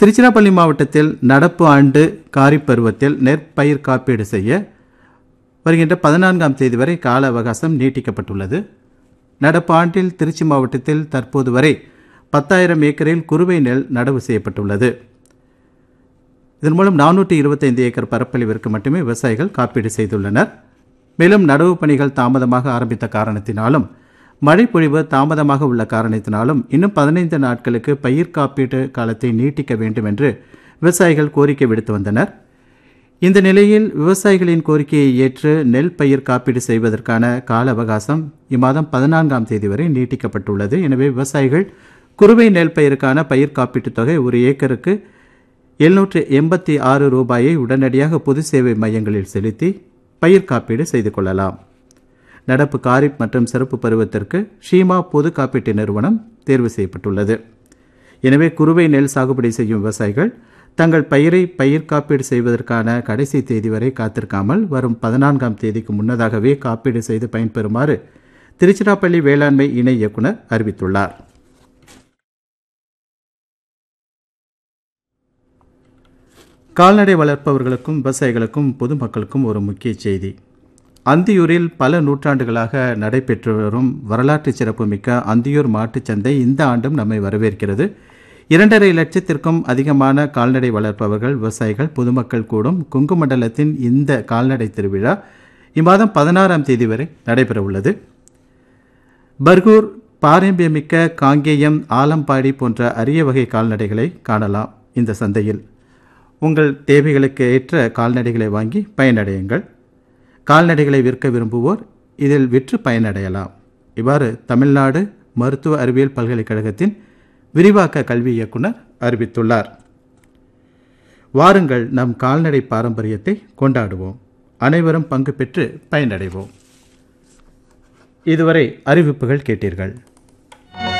திருச்சிராப்பள்ளி மாவட்டத்தில் நடப்பு ஆண்டு காரிப் பருவத்தில் நெற்பயிர் காப்பீடு செய்ய வருகின்ற பதினான்காம் தேதி வரை கால அவகாசம் நீட்டிக்கப்பட்டுள்ளது நடப்பு ஆண்டில் திருச்சி மாவட்டத்தில் தற்போது வரை பத்தாயிரம் ஏக்கரில் குறுவை நெல் நடவு செய்யப்பட்டுள்ளது இதன் மூலம் நானூற்றி இருபத்தைந்து ஏக்கர் பரப்பளவிற்கு மட்டுமே விவசாயிகள் காப்பீடு செய்துள்ளனர் மேலும் நடவு பணிகள் தாமதமாக ஆரம்பித்த காரணத்தினாலும் மழை பொழிவு தாமதமாக உள்ள காரணத்தினாலும் இன்னும் பதினைந்து நாட்களுக்கு பயிர் காப்பீட்டு காலத்தை நீட்டிக்க வேண்டும் என்று விவசாயிகள் கோரிக்கை விடுத்து வந்தனர் இந்த நிலையில் விவசாயிகளின் கோரிக்கையை ஏற்று நெல் பயிர் காப்பீடு செய்வதற்கான கால அவகாசம் இம்மாதம் பதினான்காம் தேதி வரை நீட்டிக்கப்பட்டுள்ளது எனவே விவசாயிகள் குறுவை நெல் பயிருக்கான பயிர் காப்பீட்டுத் தொகை ஒரு ஏக்கருக்கு எழுநூற்று எண்பத்தி ஆறு ரூபாயை உடனடியாக பொது சேவை மையங்களில் செலுத்தி பயிர் காப்பீடு செய்து கொள்ளலாம் நடப்பு காரிப் மற்றும் சிறப்பு பருவத்திற்கு ஷீமா பொது காப்பீட்டு நிறுவனம் தேர்வு செய்யப்பட்டுள்ளது எனவே குறுவை நெல் சாகுபடி செய்யும் விவசாயிகள் தங்கள் பயிரை பயிர் காப்பீடு செய்வதற்கான கடைசி தேதி வரை காத்திருக்காமல் வரும் பதினான்காம் தேதிக்கு முன்னதாகவே காப்பீடு செய்து பயன்பெறுமாறு திருச்சிராப்பள்ளி வேளாண்மை இணை இயக்குனர் அறிவித்துள்ளார் கால்நடை வளர்ப்பவர்களுக்கும் விவசாயிகளுக்கும் பொதுமக்களுக்கும் ஒரு முக்கிய செய்தி அந்தியூரில் பல நூற்றாண்டுகளாக நடைபெற்று வரும் வரலாற்று சிறப்புமிக்க அந்தியூர் மாட்டுச் சந்தை இந்த ஆண்டும் நம்மை வரவேற்கிறது இரண்டரை லட்சத்திற்கும் அதிகமான கால்நடை வளர்ப்பவர்கள் விவசாயிகள் பொதுமக்கள் கூடும் கொங்கு மண்டலத்தின் இந்த கால்நடை திருவிழா இம்மாதம் பதினாறாம் தேதி வரை நடைபெற உள்ளது பர்கூர் பாரம்பரியமிக்க காங்கேயம் ஆலம்பாடி போன்ற அரிய வகை கால்நடைகளை காணலாம் இந்த சந்தையில் உங்கள் தேவைகளுக்கு ஏற்ற கால்நடைகளை வாங்கி பயனடையுங்கள் கால்நடைகளை விற்க விரும்புவோர் இதில் விற்று பயனடையலாம் இவ்வாறு தமிழ்நாடு மருத்துவ அறிவியல் பல்கலைக்கழகத்தின் விரிவாக்க கல்வி இயக்குனர் அறிவித்துள்ளார் வாருங்கள் நம் கால்நடை பாரம்பரியத்தை கொண்டாடுவோம் அனைவரும் பங்கு பெற்று பயனடைவோம் இதுவரை அறிவிப்புகள் கேட்டீர்கள்